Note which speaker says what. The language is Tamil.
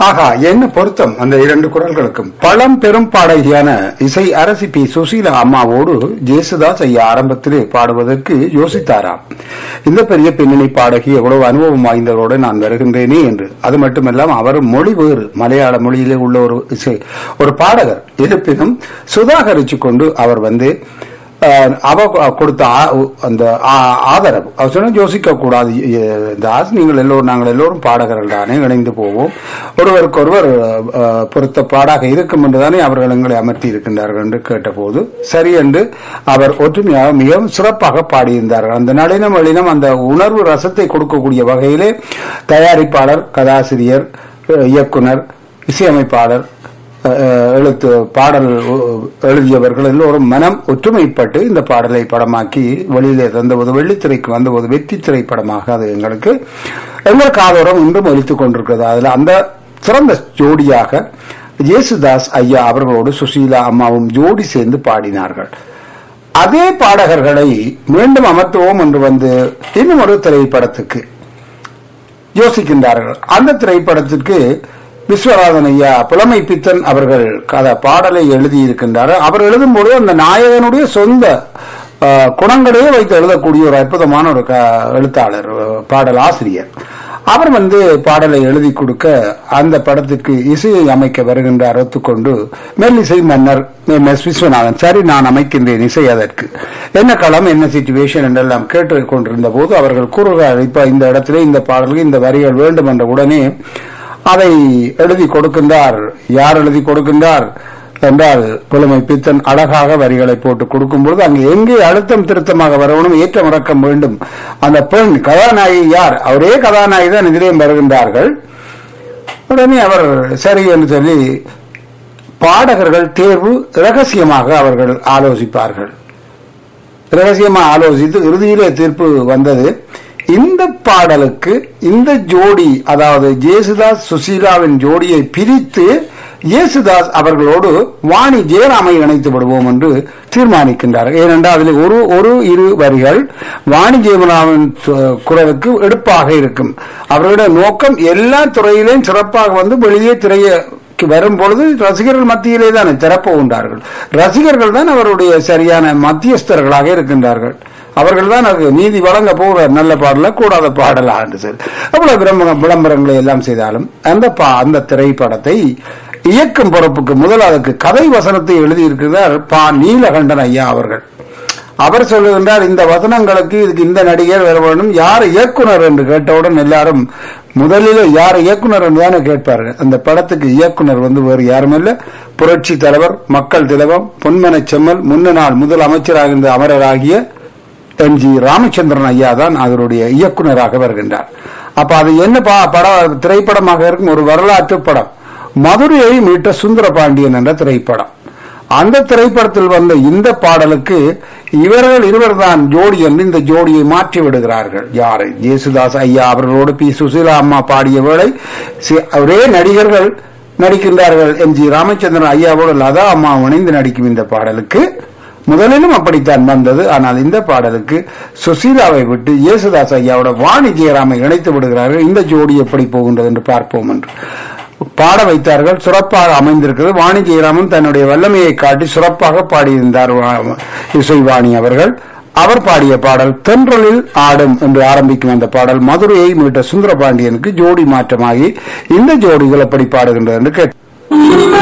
Speaker 1: ஆகா என்ன பொருத்தம் அந்த இரண்டு குரல்களுக்கும் பழம் பெரும் பாடகியான இசை அரசி பி சுசீலா அம்மாவோடு ஜேசுதாஸ் ஐயா ஆரம்பத்திலே பாடுவதற்கு யோசித்தாராம் இந்த பெரிய பின்னணி பாடகி எவ்வளவு அனுபவம் வாய்ந்தவரோடு நான் வருகின்றேனே என்று அது மட்டுமல்லாம அவர் மொழி வேறு மலையாள மொழியிலே உள்ள ஒரு இசை ஒரு பாடகர் இருப்பினும் சுதாகரிச்சு கொண்டு அவர் வந்து அஹ், அவ கொடுத்த ஆ- அந்த ஆ- ஆதரவு அவர் சொன்ன யோசிக்க கூடாது தாஸ் நீங்கள் எல்லோரும் நாங்கள் எல்லோரும் பாடகர்கள் தானே இணைந்து போவோம் ஒருவருக்கொருவர் அஹ், பொருத்த பாடாக இருக்கும் என்றுதானே அவர்கள் எங்களை அமர்த்தி இருக்கின்றார்கள் என்று கேட்டபோது சரி என்று அவர் ஒற்றுமையாக மிகவும் சிறப்பாக பாடியிருந்தார்கள் அந்த நளினம் வழினம் அந்த உணர்வு ரசத்தை கொடுக்கக்கூடிய வகையிலே தயாரிப்பாளர் கதாசிரியர் அஹ், இயக்குனர் இசையமைப்பாளர் அஹ், எழுத்து பாடல் அஹ், எழுதியவர்கள் எல்லோரும் மனம் ஒற்றுமைப்பட்டு இந்த பாடலை படமாக்கி வெளியிலே தந்தபோது வெள்ளித்திரைக்கு வந்தபோது வெற்றி திரைப்படமாக அது எங்களுக்கு எங்கள் காதோரம் இன்றும் ஒலித்துக் கொண்டிருக்கிறது அதுல அந்த சிறந்த ஜோடியாக இயேசுதாஸ் ஐயா அவர்களோடு சுசீலா அம்மாவும் ஜோடி சேர்ந்து பாடினார்கள் அதே பாடகர்களை மீண்டும் அமர்த்துவோம் என்று வந்து இன்னும் ஒரு திரைப்படத்துக்கு யோசிக்கின்றார்கள் அந்த திரைப்படத்திற்கு விஸ்வநாதன் ஐயா புலமை பித்தன் அவர்கள் கதை பாடலை எழுதியிருக்கின்றார் அவர் எழுதும்போது அந்த நாயகனுடைய சொந்த அஹ், குணங்களையே வைத்து எழுதக்கூடிய ஒரு அற்புதமான ஒரு க- எழுத்தாளர் அஹ், பாடல் ஆசிரியர் அவர் வந்து பாடலை எழுதி கொடுக்க அந்த படத்துக்கு இசையை அமைக்க வருகின்றார் ஒத்துக்கொண்டு மெல்லிசை மன்னர் எம் எஸ் விஸ்வநாதன் சரி நான் அமைக்கின்றேன் இசை அதற்கு என்ன களம் என்ன சிச்சுவேஷன் என்றெல்லாம் கேட்டு கொண்டிருந்த போது அவர்கள் கூறுகிறார் இப்ப இந்த இடத்திலே இந்த பாடலுக்கு இந்த வரிகள் வேண்டும் என்ற உடனே அதை எழுதி கொடுக்கின்றார் யார் எழுதி கொடுக்கின்றார் என்றால் புலமை பித்தன் அழகாக வரிகளை போட்டு கொடுக்கும்பொழுது அங்கு எங்கே அழுத்தம் திருத்தமாக வரணும் ஏற்றம் இறக்கம் வேண்டும் அந்த பெண் கதாநாயகி யார் அவரே கதாநாயகி தான் இதிலேயும் வருகின்றார்கள் உடனே அவர் சரி என்று சொல்லி பாடகர்கள் தேர்வு ரகசியமாக அவர்கள் ஆலோசிப்பார்கள் ரகசியமா ஆலோசித்து இறுதியிலே தீர்ப்பு வந்தது இந்த பாடலுக்கு இந்த ஜோடி அதாவது ஜேசுதாஸ் சுசீலாவின் ஜோடியை பிரித்து இயேசுதாஸ் அவர்களோடு வாணி ஜெயராமை இணைத்து விடுவோம் என்று தீர்மானிக்கின்றார்கள் ஏனென்றால் அதில் ஒரு ஒரு இரு வரிகள் வாணி ஜெயராமன் குரலுக்கு எடுப்பாக இருக்கும் அவர்களுடைய நோக்கம் எல்லா துறையிலும் சிறப்பாக வந்து வெளியே திரைய வரும் பொழுது ரசிகர்கள் மத்தியிலே தான் திறப்பு உண்டார்கள் ரசிகர்கள் தான் அவருடைய சரியான மத்தியஸ்தர்களாக இருக்கின்றார்கள் அவர்கள் தான் அது நீதி வழங்க போகிற நல்ல பாடல கூடாத பாடலா என்று சொல்லி அவ்வளவு விளம்பர விளம்பரங்களை எல்லாம் செய்தாலும் அந்த பா- அந்த திரைப்படத்தை இயக்கும் பொறுப்புக்கு முதல் அதுக்கு கதை வசனத்தை எழுதியிருக்கிறார் பா நீலகண்டன் ஐயா அவர்கள் அவர் சொல்லுகின்றார் இந்த வசனங்களுக்கு இதுக்கு இந்த நடிகர் வர வேண்டும் யார் இயக்குனர் என்று கேட்டவுடன் எல்லாரும் முதலில் யார் இயக்குனர் என்று தானே கேட்பார்கள் அந்த படத்துக்கு இயக்குனர் வந்து வேறு யாரும் இல்ல புரட்சி தலைவர் மக்கள் திலகம் பொன்மன செம்மல் முன்ன நாள் முதல் அமைச்சராக இருந்த அமரராகிய எம் ஜி ராமச்சந்திரன் ஐயா தான் அதனுடைய இயக்குனராக வருகின்றார் அப்ப அது என்ன பா- பட திரைப்படமாக இருக்கும் ஒரு வரலாற்று படம் மதுரையை மீட்ட சுந்தர பாண்டியன் என்ற திரைப்படம் அந்த திரைப்படத்தில் வந்த இந்த பாடலுக்கு இவர்கள் இருவர் தான் ஜோடி என்று இந்த ஜோடியை மாற்றி விடுகிறார்கள் யாரை ஜேசுதாஸ் ஐயா அவர்களோடு பி சுசீலா அம்மா பாடிய வேளை சி- ஒரே நடிகர்கள் நடிக்கின்றார்கள் எம் ஜி ராமச்சந்திரன் ஐயாவோடு லதா அம்மா இணைந்து நடிக்கும் இந்த பாடலுக்கு முதலிலும் அப்படித்தான் வந்தது ஆனால் இந்த பாடலுக்கு சுசீலாவை விட்டு இயேசுதாஸ் ஐயாவோட வாணி ஜெயராமை இணைத்து விடுகிறார்கள் இந்த ஜோடி எப்படி போகின்றது என்று பார்ப்போம் என்று பாட வைத்தார்கள் சிறப்பாக அமைந்திருக்கிறது வாணி ஜெயராமன் தன்னுடைய வல்லமையை காட்டி சிறப்பாக பாடியிருந்தார் வா- இசைவாணி அவர்கள் அவர் பாடிய பாடல் தென்றலில் ஆடும் என்று ஆரம்பிக்கும் அந்த பாடல் மதுரையை மீட்ட சுந்தரபாண்டியனுக்கு ஜோடி மாற்றமாகி இந்த ஜோடிகள் எப்படி பாடுகின்றது என்று கேட்டு